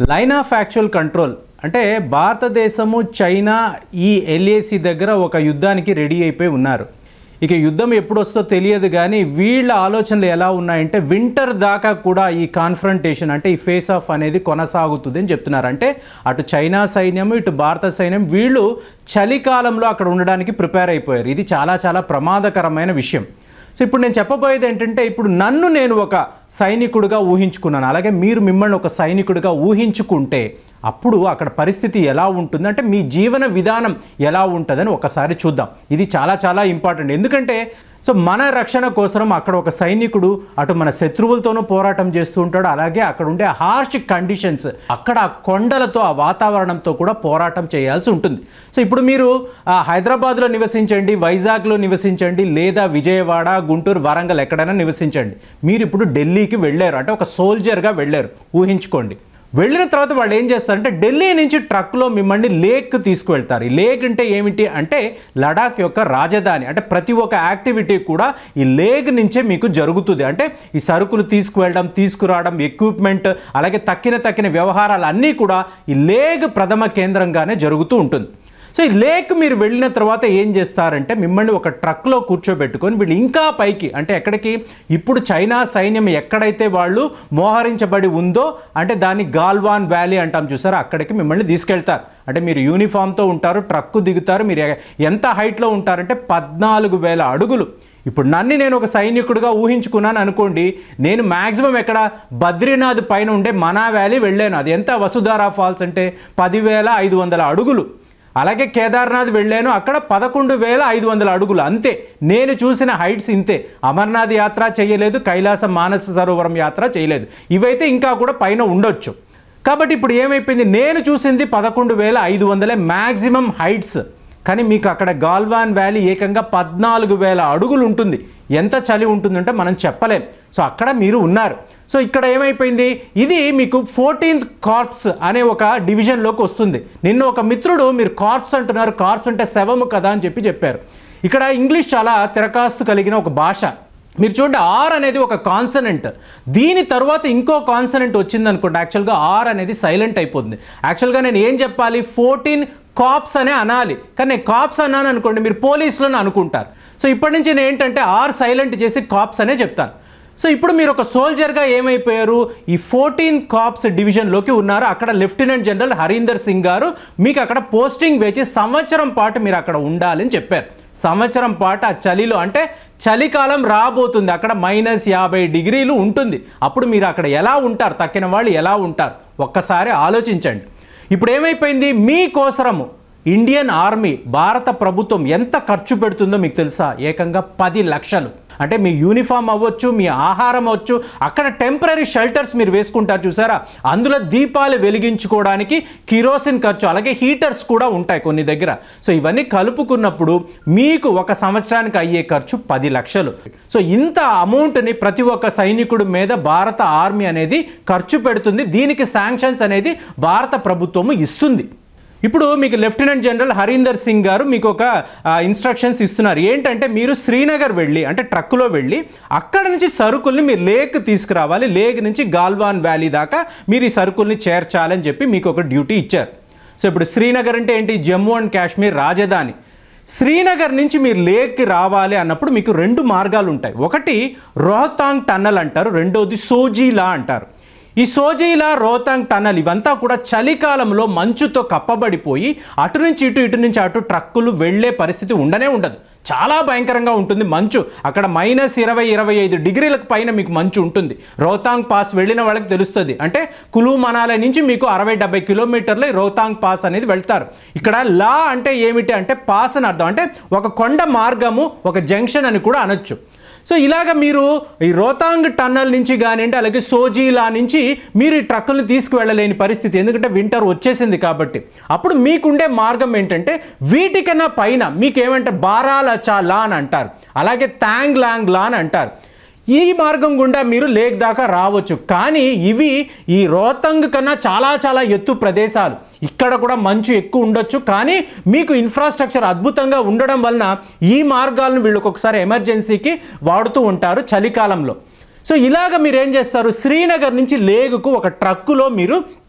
line of actual control అంటే భారతదేశము China ఈ ఎల్ఏసి దగ్గర ఒక యుద్ధానికి రెడీ అయిపోయి ఉన్నారు ఇక యుద్ధం ఎప్పుడు వస్తుందో తెలియదు కానీ వీళ్ళ ఆలోచనలు ఎలా ఉన్నాయంటే వింటర్ దాకా కూడా ఈ కాన్ఫ్రంటేషన్ అంటే ఈ ఫేస్ ఆఫ్ అనేది కొనసాగుతుంది అని చెప్తున్నారు అంటే అటు చైనా సైన్యం ఇటు భారత సైన్యం వీళ్ళు చలికాలంలో అక్కడ ఉండడానికి ప్రిపేర్ అయిపోయారు ఇది చాలా చాలా ప్రమాదకరమైన విషయం సో ఇప్పుడు నేను చెప్పబోయేది ఏంటంటే ఇప్పుడు నన్ను నేను ఒక సైనికుడిగా ఊహించుకున్నాను అలాగే మీరు మిమ్మల్ని ఒక సైనికుడిగా ఊహించుకుంటే అప్పుడు అక్కడ పరిస్థితి ఎలా ఉంటుంది అంటే మీ జీవన విధానం ఎలా ఉంటుందని ఒకసారి చూద్దాం ఇది చాలా చాలా ఇంపార్టెంట్ ఎందుకంటే సో మన రక్షణ కోసం అక్కడ ఒక సైనికుడు అటు మన శత్రువులతోనూ పోరాటం చేస్తూ ఉంటాడు అలాగే అక్కడ ఉండే హార్ష్ కండిషన్స్ అక్కడ ఆ కొండలతో ఆ వాతావరణంతో కూడా పోరాటం చేయాల్సి ఉంటుంది సో ఇప్పుడు మీరు ఆ, హైదరాబాద్లో నివసించండి వైజాగ్లో నివసించండి లేదా విజయవాడ గుంటూరు వరంగల్ ఎక్కడైనా నివసించండి మీరు ఇప్పుడు ఢిల్లీకి వెళ్ళారు అంటే ఒక సోల్జర్గా వెళ్ళారు ఊహించుకోండి వెళ్ళిన తర్వాత వాళ్ళు ఏం చేస్తారంటే ఢిల్లీ నుంచి ట్రక్లో మిమ్మల్ని లేక్ తీసుకువెళ్తారు ఈ లేక్ అంటే ఏమిటి అంటే లడాక్ యొక్క రాజధాని అంటే ప్రతి ఒక్క యాక్టివిటీ కూడా ఈ లేక్ నుంచే మీకు జరుగుతుంది అంటే ఈ సరుకులు తీసుకువెళ్ళడం తీసుకురావడం ఎక్విప్మెంట్ అలాగే తక్కిన తక్కిన వ్యవహారాలు అన్నీ కూడా ఈ లేక్ ప్రథమ కేంద్రంగానే జరుగుతూ ఉంటుంది సో ఈ లేక్ మీరు వెళ్ళిన తర్వాత ఏం చేస్తారంటే మిమ్మల్ని ఒక ట్రక్లో కూర్చోబెట్టుకొని వీళ్ళు ఇంకా పైకి అంటే ఎక్కడికి ఇప్పుడు చైనా సైన్యం ఎక్కడైతే వాళ్ళు మోహరించబడి ఉందో అంటే దాన్ని గాల్వాన్ వ్యాలీ అంటాం చూసారా అక్కడికి మిమ్మల్ని తీసుకెళ్తారు అంటే మీరు యూనిఫామ్తో ఉంటారు ట్రక్కు దిగుతారు మీరు ఎ- ఎంత హైట్లో ఉంటారంటే పద్నాలుగు వేల అడుగులు ఇప్పుడు నన్ను నేను ఒక సైనికుడిగా ఊహించుకున్నాను అనుకోండి నేను మ్యాక్సిమం ఎక్కడ బద్రీనాథ్ పైన ఉండే మనా వ్యాలీ వెళ్ళాను అది ఎంత వసుధారా ఫాల్స్ అంటే పదివేల ఐదు వందల అడుగులు అలాగే కేదార్నాథ్ వెళ్ళాను అక్కడ పదకొండు వేల ఐదు వందల అడుగులు అంతే నేను చూసిన హైట్స్ ఇంతే అమర్నాథ్ యాత్ర చేయలేదు కైలాసం మానస సరోవరం యాత్ర చేయలేదు ఇవైతే ఇంకా కూడా పైన ఉండొచ్చు కాబట్టి ఇప్పుడు ఏమైపోయింది నేను చూసింది పదకొండు వేల ఐదు వందలే మ్యాక్సిమం హైట్స్ కానీ మీకు అక్కడ గాల్వాన్ వ్యాలీ ఏకంగా పద్నాలుగు వేల అడుగులు ఉంటుంది ఎంత చలి ఉంటుందంటే మనం చెప్పలేం సో అక్కడ మీరు ఉన్నారు సో ఇక్కడ ఏమైపోయింది ఇది మీకు ఫోర్టీన్త్ కార్ప్స్ అనే ఒక డివిజన్లోకి వస్తుంది నిన్న ఒక మిత్రుడు మీరు కార్ప్స్ అంటున్నారు కార్ప్స్ అంటే శవము కదా అని చెప్పి చెప్పారు ఇక్కడ ఇంగ్లీష్ చాలా తిరకాస్తు కలిగిన ఒక భాష మీరు చూడండి ఆర్ అనేది ఒక కాన్సనెంట్ దీని తర్వాత ఇంకో కాన్సనెంట్ వచ్చింది అనుకోండి యాక్చువల్గా ఆర్ అనేది సైలెంట్ అయిపోతుంది యాక్చువల్గా నేను ఏం చెప్పాలి ఫోర్టీన్ కాప్స్ అనే అనాలి కానీ నేను కాప్స్ అన్నాను అనుకోండి మీరు పోలీసులను అనుకుంటారు సో ఇప్పటి నుంచి నేను ఏంటంటే ఆర్ సైలెంట్ చేసి కాప్స్ అనే చెప్తాను సో ఇప్పుడు మీరు ఒక సోల్జర్గా ఏమైపోయారు ఈ ఫోర్టీన్ కాప్స్ డివిజన్లోకి ఉన్నారు అక్కడ లెఫ్టినెంట్ జనరల్ హరీందర్ సింగ్ గారు మీకు అక్కడ పోస్టింగ్ వేచి సంవత్సరం పాటు మీరు అక్కడ ఉండాలని చెప్పారు సంవత్సరం పాటు ఆ చలిలో అంటే చలికాలం రాబోతుంది అక్కడ మైనస్ యాభై డిగ్రీలు ఉంటుంది అప్పుడు మీరు అక్కడ ఎలా ఉంటారు తక్కిన వాళ్ళు ఎలా ఉంటారు ఒక్కసారి ఆలోచించండి ఇప్పుడు ఏమైపోయింది మీకోసరము ఇండియన్ ఆర్మీ భారత ప్రభుత్వం ఎంత ఖర్చు పెడుతుందో మీకు తెలుసా ఏకంగా పది లక్షలు అంటే మీ యూనిఫామ్ అవ్వచ్చు మీ ఆహారం అవ్వచ్చు అక్కడ టెంపరీ షెల్టర్స్ మీరు వేసుకుంటారు చూసారా అందులో దీపాలు వెలిగించుకోవడానికి కిరోసిన్ ఖర్చు అలాగే హీటర్స్ కూడా ఉంటాయి కొన్ని దగ్గర సో ఇవన్నీ కలుపుకున్నప్పుడు మీకు ఒక సంవత్సరానికి అయ్యే ఖర్చు పది లక్షలు సో ఇంత అమౌంట్ని ప్రతి ఒక్క సైనికుడి మీద భారత ఆర్మీ అనేది ఖర్చు పెడుతుంది దీనికి శాంక్షన్స్ అనేది భారత ప్రభుత్వము ఇస్తుంది ఇప్పుడు మీకు లెఫ్టినెంట్ జనరల్ హరీందర్ సింగ్ గారు మీకు ఒక ఇన్స్ట్రక్షన్స్ ఇస్తున్నారు ఏంటంటే మీరు శ్రీనగర్ వెళ్ళి అంటే ట్రక్కులో వెళ్ళి అక్కడ నుంచి సరుకుల్ని మీరు లేక్ తీసుకురావాలి లేక్ నుంచి గాల్వాన్ వ్యాలీ దాకా మీరు ఈ సరుకుల్ని చేర్చాలని చెప్పి మీకు ఒక డ్యూటీ ఇచ్చారు సో ఇప్పుడు శ్రీనగర్ అంటే ఏంటి జమ్మూ అండ్ కాశ్మీర్ రాజధాని శ్రీనగర్ నుంచి మీరు లేక్కి రావాలి అన్నప్పుడు మీకు రెండు మార్గాలు ఉంటాయి ఒకటి రోహతాంగ్ టన్నల్ అంటారు రెండోది సోజీలా అంటారు ఈ సోజీలా రోహతాంగ్ టన్నల్ ఇవంతా కూడా చలికాలంలో మంచుతో కప్పబడిపోయి అటు నుంచి ఇటు ఇటు నుంచి అటు ట్రక్కులు వెళ్ళే పరిస్థితి ఉండనే ఉండదు చాలా భయంకరంగా ఉంటుంది మంచు అక్కడ మైనస్ ఇరవై ఇరవై ఐదు డిగ్రీలకు పైన మీకు మంచు ఉంటుంది రోహతాంగ్ పాస్ వెళ్ళిన వాళ్ళకి తెలుస్తుంది అంటే కులు మనాలి నుంచి మీకు అరవై డెబ్బై కిలోమీటర్లు ఈ రోహతాంగ్ పాస్ అనేది వెళ్తారు ఇక్కడ లా అంటే ఏమిటి అంటే పాస్ అని అర్థం అంటే ఒక కొండ మార్గము ఒక జంక్షన్ అని కూడా అనొచ్చు సో ఇలాగ మీరు ఈ రోతాంగ్ టన్నల్ నుంచి కానివ్వండి అలాగే సోజీలా నుంచి మీరు ఈ ట్రక్కులు తీసుకువెళ్ళలేని పరిస్థితి ఎందుకంటే వింటర్ వచ్చేసింది కాబట్టి అప్పుడు మీకుండే మార్గం ఏంటంటే వీటికన్నా పైన మీకేమంటే బారాల చా లా అని అంటారు అలాగే తాంగ్ లాంగ్ లా అని అంటారు ఈ మార్గం గుండా మీరు లేక్ దాకా రావచ్చు కానీ ఇవి ఈ రోహతంగ్ కన్నా చాలా చాలా ఎత్తు ప్రదేశాలు ఇక్కడ కూడా మంచు ఎక్కువ ఉండొచ్చు కానీ మీకు ఇన్ఫ్రాస్ట్రక్చర్ అద్భుతంగా ఉండడం వలన ఈ మార్గాలను వీళ్ళు ఒక్కొక్కసారి ఎమర్జెన్సీకి వాడుతూ ఉంటారు చలికాలంలో సో ఇలాగ మీరు ఏం చేస్తారు శ్రీనగర్ నుంచి లేగుకు ఒక ట్రక్కులో మీరు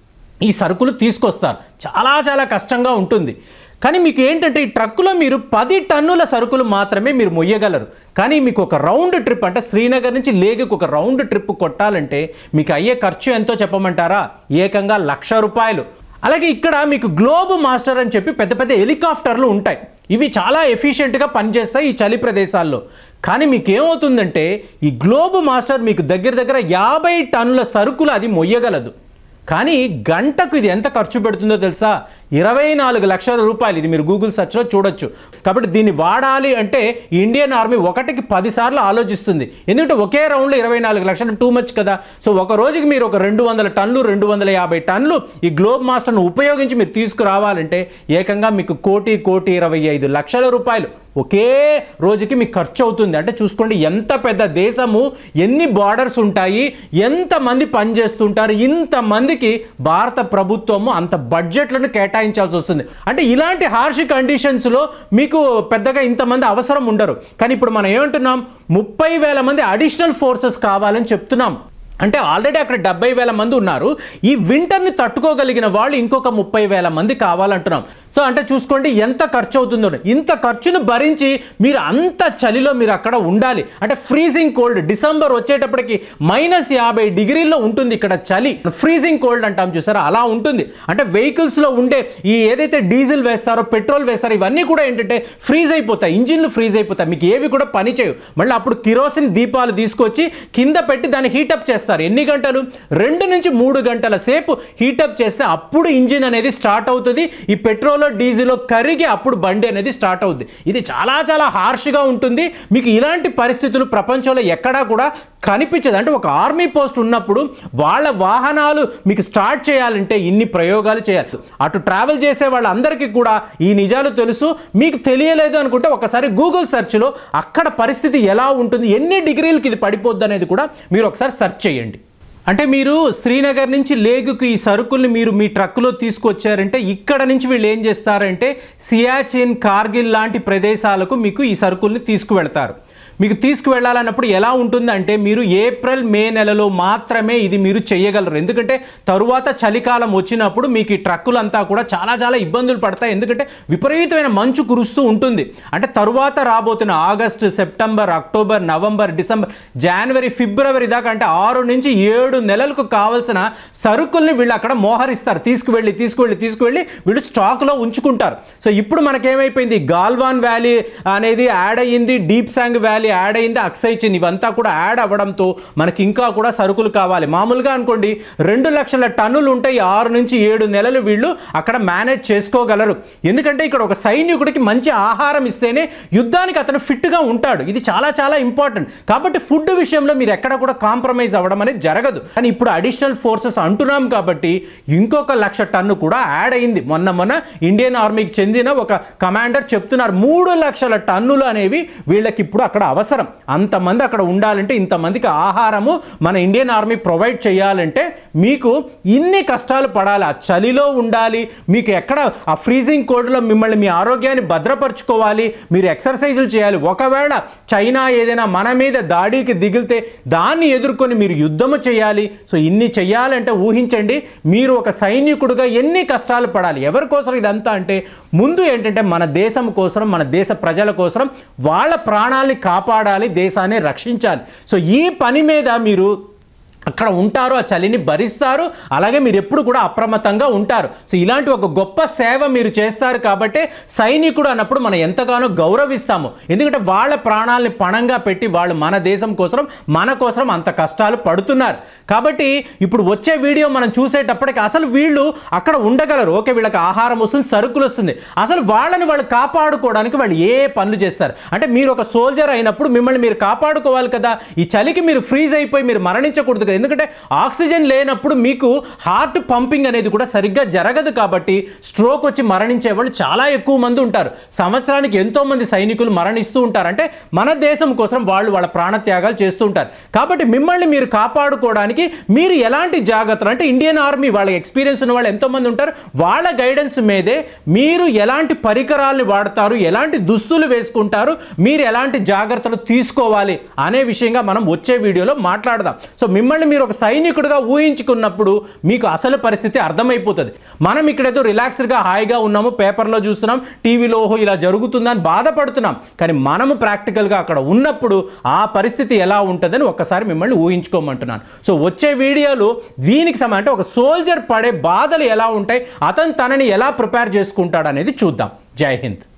ఈ సరుకులు తీసుకొస్తారు చాలా చాలా కష్టంగా ఉంటుంది కానీ మీకు ఏంటంటే ఈ ట్రక్కులో మీరు పది టన్నుల సరుకులు మాత్రమే మీరు మొయ్యగలరు కానీ మీకు ఒక రౌండ్ ట్రిప్ అంటే శ్రీనగర్ నుంచి లేగుకు ఒక రౌండ్ ట్రిప్ కొట్టాలంటే మీకు అయ్యే ఖర్చు ఎంతో చెప్పమంటారా ఏకంగా లక్ష రూపాయలు అలాగే ఇక్కడ మీకు గ్లోబ్ మాస్టర్ అని చెప్పి పెద్ద పెద్ద హెలికాప్టర్లు ఉంటాయి ఇవి చాలా ఎఫిషియెంట్గా పనిచేస్తాయి ఈ చలి ప్రదేశాల్లో కానీ మీకు ఏమవుతుందంటే ఈ గ్లోబ్ మాస్టర్ మీకు దగ్గర దగ్గర యాభై టన్నుల సరుకులు అది మొయ్యగలదు కానీ గంటకు ఇది ఎంత ఖర్చు పెడుతుందో తెలుసా ఇరవై నాలుగు లక్షల రూపాయలు ఇది మీరు గూగుల్ సెర్చ్లో చూడొచ్చు కాబట్టి దీన్ని వాడాలి అంటే ఇండియన్ ఆర్మీ ఒకటికి పదిసార్లు ఆలోచిస్తుంది ఎందుకంటే ఒకే రౌండ్లో ఇరవై నాలుగు లక్షలు టూ మచ్ కదా సో ఒక రోజుకి మీరు ఒక రెండు వందల టన్నులు రెండు వందల యాభై టన్నులు ఈ గ్లోబ్ మాస్టర్ను ఉపయోగించి మీరు తీసుకురావాలంటే ఏకంగా మీకు కోటి కోటి ఇరవై ఐదు లక్షల రూపాయలు ఒకే రోజుకి మీకు ఖర్చు అవుతుంది అంటే చూసుకోండి ఎంత పెద్ద దేశము ఎన్ని బార్డర్స్ ఉంటాయి ఎంతమంది పనిచేస్తుంటారు ఇంతమందికి భారత ప్రభుత్వము అంత బడ్జెట్లను కేటాయించాల్సి వస్తుంది అంటే ఇలాంటి హార్ష్ కండిషన్స్లో మీకు పెద్దగా ఇంతమంది అవసరం ఉండరు కానీ ఇప్పుడు మనం ఏమంటున్నాం ముప్పై వేల మంది అడిషనల్ ఫోర్సెస్ కావాలని చెప్తున్నాం అంటే ఆల్రెడీ అక్కడ డెబ్బై వేల మంది ఉన్నారు ఈ వింటర్ని తట్టుకోగలిగిన వాళ్ళు ఇంకొక ముప్పై వేల మంది కావాలంటున్నాం సో అంటే చూసుకోండి ఎంత ఖర్చు అవుతుందో ఇంత ఖర్చును భరించి మీరు అంత చలిలో మీరు అక్కడ ఉండాలి అంటే ఫ్రీజింగ్ కోల్డ్ డిసెంబర్ వచ్చేటప్పటికి మైనస్ యాభై డిగ్రీల్లో ఉంటుంది ఇక్కడ చలి ఫ్రీజింగ్ కోల్డ్ అంటాం చూసారా అలా ఉంటుంది అంటే వెహికల్స్లో ఉండే ఈ ఏదైతే డీజిల్ వేస్తారో పెట్రోల్ వేస్తారో ఇవన్నీ కూడా ఏంటంటే ఫ్రీజ్ అయిపోతాయి ఇంజిన్లు ఫ్రీజ్ అయిపోతాయి మీకు ఏవి కూడా పని చేయవు మళ్ళీ అప్పుడు కిరోసిన్ దీపాలు తీసుకొచ్చి కింద పెట్టి దాన్ని హీటప్ చేస్తారు ఎన్ని గంటలు రెండు నుంచి మూడు గంటల సేపు హీటప్ చేస్తే అప్పుడు ఇంజిన్ అనేది స్టార్ట్ అవుతుంది ఈ పెట్రోల్ డీజిల్ కరిగి అప్పుడు బండి అనేది స్టార్ట్ అవుతుంది ఇది చాలా చాలా హార్ష్గా ఉంటుంది మీకు ఇలాంటి పరిస్థితులు ప్రపంచంలో ఎక్కడా కూడా కనిపించదు అంటే ఒక ఆర్మీ పోస్ట్ ఉన్నప్పుడు వాళ్ళ వాహనాలు మీకు స్టార్ట్ చేయాలంటే ఇన్ని ప్రయోగాలు చేయాలి అటు ట్రావెల్ చేసే వాళ్ళందరికీ కూడా ఈ నిజాలు తెలుసు మీకు తెలియలేదు అనుకుంటే ఒకసారి గూగుల్ సెర్చ్లో అక్కడ పరిస్థితి ఎలా ఉంటుంది ఎన్ని డిగ్రీలకి ఇది పడిపోద్ది అనేది కూడా మీరు ఒకసారి సెర్చ్ చేయండి అంటే మీరు శ్రీనగర్ నుంచి లేగుకు ఈ సరుకుల్ని మీరు మీ ట్రక్కులో తీసుకొచ్చారంటే ఇక్కడ నుంచి వీళ్ళు ఏం చేస్తారంటే సియాచిన్ కార్గిల్ లాంటి ప్రదేశాలకు మీకు ఈ సరుకుల్ని తీసుకువెళ్తారు మీకు తీసుకువెళ్ళాలన్నప్పుడు ఎలా ఉంటుందంటే మీరు ఏప్రిల్ మే నెలలో మాత్రమే ఇది మీరు చేయగలరు ఎందుకంటే తరువాత చలికాలం వచ్చినప్పుడు మీకు ఈ ట్రక్కులంతా కూడా చాలా చాలా ఇబ్బందులు పడతాయి ఎందుకంటే విపరీతమైన మంచు కురుస్తూ ఉంటుంది అంటే తరువాత రాబోతున్న August September October November December జనవరి ఫిబ్రవరి దాకా అంటే ఆరు నుంచి ఏడు నెలలకు కావాల్సిన సరుకుల్ని వీళ్ళు అక్కడ మోహరిస్తారు తీసుకువెళ్ళి తీసుకువెళ్ళి తీసుకువెళ్ళి వీళ్ళు స్టాక్లో ఉంచుకుంటారు సో ఇప్పుడు మనకేమైపోయింది గాల్వాన్ వ్యాలీ అనేది యాడ్ అయ్యింది డీప్ సాంగ్ వ్యాలీ యాడ్ అయింది అక్సైచిన్ ఇవంతా కూడా యాడ్ అవ్వడంతో మనకి ఇంకా కూడా సరుకులు కావాలి మామూలుగా అనుకోండి రెండు లక్షల టన్నులు ఉంటాయి ఆరు నుంచి ఏడు నెలలు వీళ్ళు అక్కడ మేనేజ్ చేసుకోగలరు ఎందుకంటే ఇక్కడ ఒక సైనికుడికి మంచి ఆహారం ఇస్తేనే యుద్ధానికి అతను ఫిట్గా ఉంటాడు ఇది చాలా చాలా ఇంపార్టెంట్ కాబట్టి ఫుడ్ విషయంలో మీరు ఎక్కడ కూడా కాంప్రమైజ్ అవ్వడం అనేది జరగదు కానీ ఇప్పుడు అడిషనల్ ఫోర్సెస్ అంటున్నాం కాబట్టి ఇంకొక లక్ష టన్ను కూడా యాడ్ అయింది మొన్న మొన్న ఇండియన్ ఆర్మీకి చెందిన ఒక కమాండర్ చెప్తున్నారు మూడు లక్షల టన్నులు అనేవి వీళ్ళకి ఇప్పుడు అక్కడ అవసరం అంతమంది అక్కడ ఉండాలంటే ఇంతమందికి ఆహారము మన ఇండియన్ ఆర్మీ ప్రొవైడ్ చేయాలంటే మీకు ఇన్ని కష్టాలు పడాలి ఆ చలిలో ఉండాలి మీకు ఎక్కడ ఆ ఫ్రీజింగ్ కోడ్లో మిమ్మల్ని మీ ఆరోగ్యాన్ని భద్రపరచుకోవాలి మీరు ఎక్సర్సైజులు చేయాలి ఒకవేళ చైనా ఏదైనా మన మీద దాడికి దిగితే దాన్ని ఎదుర్కొని మీరు యుద్ధము చేయాలి సో ఇన్ని చేయాలంటే ఊహించండి మీరు ఒక సైనికుడుగా ఎన్ని కష్టాలు పడాలి ఎవరి కోసం ఇదంతా అంటే ముందు ఏంటంటే మన దేశం కోసం మన దేశ ప్రజల కోసం వాళ్ళ ప్రాణాలని కాపాడాలి దేశాన్ని రక్షించాలి సో ఈ పని మీద మీరు అక్కడ ఉంటారు ఆ చలిని భరిస్తారు అలాగే మీరు ఎప్పుడు కూడా అప్రమత్తంగా ఉంటారు సో ఇలాంటి ఒక గొప్ప సేవ మీరు చేస్తారు కాబట్టి సైనికుడు అన్నప్పుడు మనం ఎంతగానో గౌరవిస్తాము ఎందుకంటే వాళ్ళ ప్రాణాలని పణంగా పెట్టి వాళ్ళు మన దేశం కోసం మన కోసం అంత కష్టాలు పడుతున్నారు కాబట్టి ఇప్పుడు వచ్చే వీడియో మనం చూసేటప్పటికి అసలు వీళ్ళు అక్కడ ఉండగలరు ఓకే వీళ్ళకి ఆహారం వస్తుంది సరుకులు వస్తుంది అసలు వాళ్ళని వాళ్ళు కాపాడుకోవడానికి వాళ్ళు ఏ పనులు చేస్తారు అంటే మీరు ఒక సోల్జర్ అయినప్పుడు మిమ్మల్ని మీరు కాపాడుకోవాలి కదా ఈ చలికి మీరు ఫ్రీజ్ అయిపోయి మీరు మరణించకూడదు కదా ఎందుకంటే ఆక్సిజన్ లేనప్పుడు మీకు హార్ట్ పంపింగ్ అనేది కూడా సరిగ్గా జరగదు కాబట్టి స్ట్రోక్ వచ్చి మరణించే వాళ్ళు చాలా ఎక్కువ మంది ఉంటారు సంవత్సరానికి ఎంతో మంది సైనికులు మరణిస్తూ ఉంటారు అంటే మన దేశం కోసం వాళ్ళు వాళ్ళ ప్రాణత్యాగాలు చేస్తూ ఉంటారు కాబట్టి మిమ్మల్ని మీరు కాపాడుకోవడానికి మీరు ఎలాంటి జాగ్రత్తలు అంటే ఇండియన్ ఆర్మీ వాళ్ళ ఎక్స్పీరియన్స్ ఉన్న వాళ్ళు ఎంతో మంది ఉంటారు వాళ్ళ గైడెన్స్ మీదే మీరు ఎలాంటి పరికరాలను వాడతారు ఎలాంటి దుస్తులు వేసుకుంటారు మీరు ఎలాంటి జాగ్రత్తలు తీసుకోవాలి అనే విషయంగా మనం వచ్చే వీడియోలో మాట్లాడదాం సో మిమ్మల్ని మిమ్మల్ని మీరు ఒక సైనికుడిగా ఊహించుకున్నప్పుడు మీకు అసలు పరిస్థితి అర్థమైపోతుంది మనం ఇక్కడేదో రిలాక్స్డ్గా హాయిగా ఉన్నాము పేపర్లో చూస్తున్నాం టీవీలో ఓహో ఇలా జరుగుతుందని బాధపడుతున్నాం కానీ మనము ప్రాక్టికల్గా అక్కడ ఉన్నప్పుడు ఆ పరిస్థితి ఎలా ఉంటుందని ఒక్కసారి మిమ్మల్ని ఊహించుకోమంటున్నాను సో వచ్చే వీడియోలు దీనికి సమ అంటే ఒక సోల్జర్ పడే బాధలు ఎలా ఉంటాయి అతను తనని ఎలా ప్రిపేర్ చేసుకుంటాడు అనేది చూద్దాం జై హింద్